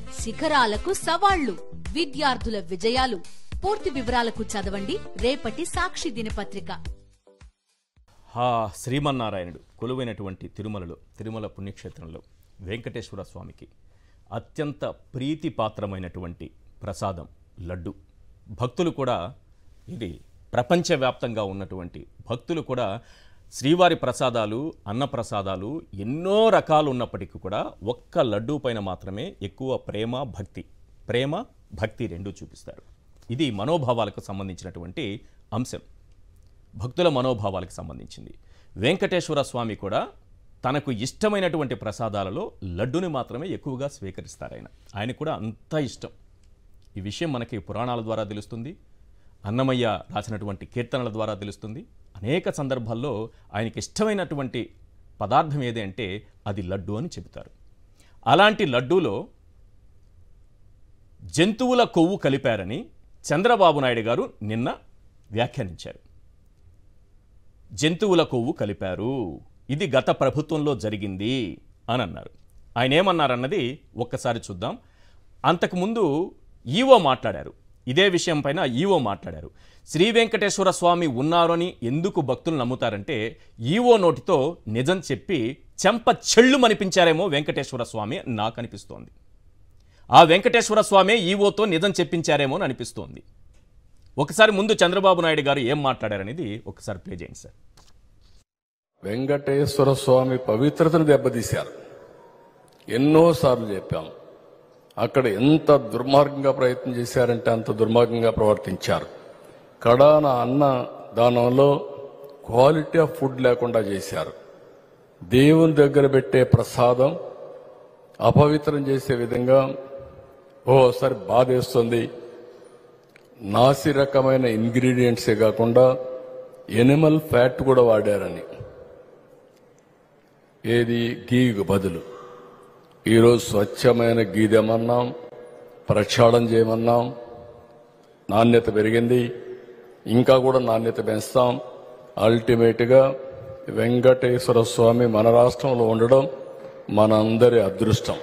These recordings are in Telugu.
శిఖరాలకు సవాళ్లు విద్యార్థుల విజయాలు పూర్తి వివరాలకు చదవండి రేపటి సాక్షి దినపత్రిక ఆ శ్రీమన్నారాయణుడు కొలువైనటువంటి తిరుమలలో తిరుమల పుణ్యక్షేత్రంలో వెంకటేశ్వర స్వామికి అత్యంత ప్రీతిపాత్రమైనటువంటి ప్రసాదం లడ్డు భక్తులు కూడా ఇది ప్రపంచవ్యాప్తంగా ఉన్నటువంటి భక్తులు కూడా శ్రీవారి ప్రసాదాలు అన్న ప్రసాదాలు ఎన్నో రకాలు ఉన్నప్పటికీ కూడా ఒక్క లడ్డూ పైన మాత్రమే ఎక్కువ ప్రేమ భక్తి ప్రేమ భక్తి రెండూ చూపిస్తారు ఇది మనోభావాలకు సంబంధించినటువంటి అంశం భక్తుల మనోభావాలకు సంబంధించింది వెంకటేశ్వర స్వామి కూడా తనకు ఇష్టమైనటువంటి ప్రసాదాలలో లడ్డుని మాత్రమే ఎక్కువగా స్వీకరిస్తారు ఆయన ఆయన కూడా అంత ఇష్టం ఈ విషయం మనకి పురాణాల ద్వారా తెలుస్తుంది అన్నమయ్య రాసినటువంటి కీర్తనల ద్వారా తెలుస్తుంది అనేక సందర్భాల్లో ఆయనకి ఇష్టమైనటువంటి పదార్థం ఏది అంటే అది లడ్డు అని చెబుతారు అలాంటి లడ్డూలో జంతువుల కొవ్వు కలిపారని చంద్రబాబు నాయుడు గారు నిన్న వ్యాఖ్యానించారు జంతువుల కొవ్వు కలిపారు ఇది గత ప్రభుత్వంలో జరిగింది అని అన్నారు ఆయన ఏమన్నారన్నది ఒక్కసారి చూద్దాం అంతకుముందు ఈవో మాట్లాడారు ఇదే విషయం పైన ఈవో మాట్లాడారు శ్రీ వెంకటేశ్వర స్వామి ఉన్నారని ఎందుకు భక్తులు నమ్ముతారంటే ఈవో నోటితో నిజం చెప్పి చెంప చెళ్ళు మనిపించారేమో వెంకటేశ్వర స్వామి అని నాకు అనిపిస్తోంది ఆ వెంకటేశ్వర స్వామి ఈవోతో నిజం చెప్పించారేమో అని అనిపిస్తోంది ఒకసారి ముందు చంద్రబాబు నాయుడు గారు ఏం మాట్లాడారనేది ఒకసారి ప్లే చేయండి సార్ వెంకటేశ్వర స్వామి పవిత్రతను దెబ్బతీశారు ఎన్నోసార్లు చెప్పాం అక్కడ ఎంత దుర్మార్గంగా ప్రయత్నం చేశారంటే అంత దుర్మార్గంగా ప్రవర్తించారు కడాన అన్న దానంలో క్వాలిటీ ఆఫ్ ఫుడ్ లేకుండా చేశారు దేవుని దగ్గర పెట్టే ప్రసాదం అపవిత్రం చేసే విధంగా ఓసారి బాధేస్తుంది నాసి రకమైన ఇంగ్రీడియంట్సే కాకుండా ఎనిమల్ ఫ్యాట్ కూడా వాడారని ఏది గీకు బదులు ఈరోజు స్వచ్ఛమైన గీదెమన్నాం ప్రక్షాళన చేయమన్నాం నాణ్యత పెరిగింది ఇంకా కూడా నాణ్యత పెంచుతాం అల్టిమేట్గా వెంకటేశ్వర స్వామి మన రాష్ట్రంలో ఉండడం మనందరి అదృష్టం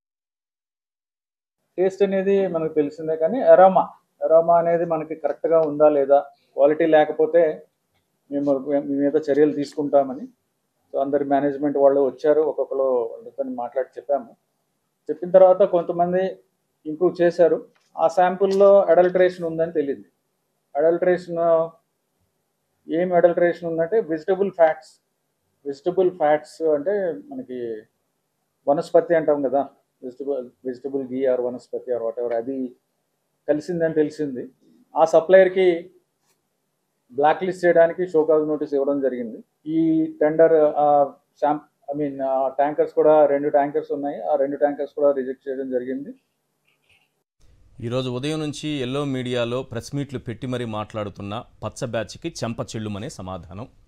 టేస్ట్ అనేది మనకు తెలిసిందే కానీ అరోమా అరోమా అనేది మనకి కరెక్ట్గా ఉందా లేదా క్వాలిటీ లేకపోతే మేము మీ మీద చర్యలు తీసుకుంటామని సో అందరి మేనేజ్మెంట్ వాళ్ళు వచ్చారు ఒక్కొక్కరు వాళ్ళతో మాట్లాడి చెప్పాము చెప్పిన తర్వాత కొంతమంది ఇంప్రూవ్ చేశారు ఆ శాంపుల్లో అడల్టరేషన్ ఉందని తెలియదు అడల్టరేషన్ ఏం అడల్టరేషన్ ఉందంటే వెజిటబుల్ ఫ్యాట్స్ వెజిటబుల్ ఫ్యాట్స్ అంటే మనకి వనస్పతి అంటాం కదా vegetable vegetable ghee or vanaspati or what ever కలిసిందని తెలిసింది ఆ సప్లయర్కి బ్లాక్ లిస్ట్ చేయడానికి షోకాజ్ నోటీస్ ఇవ్వడం జరిగింది ఈ టెండర్ శాంప్ ఐ మీన్ ట్యాంకర్స్ కూడా రెండు ట్యాంకర్స్ ఉన్నాయి ఆ రెండు ట్యాంకర్స్ కూడా రిజెక్ట్ చేయడం జరిగింది ఈరోజు ఉదయం నుంచి ఎల్లో మీడియాలో ప్రెస్ మీట్లు పెట్టి మరీ మాట్లాడుతున్న పచ్చ బ్యాచ్కి చెంప చెల్లుమనే సమాధానం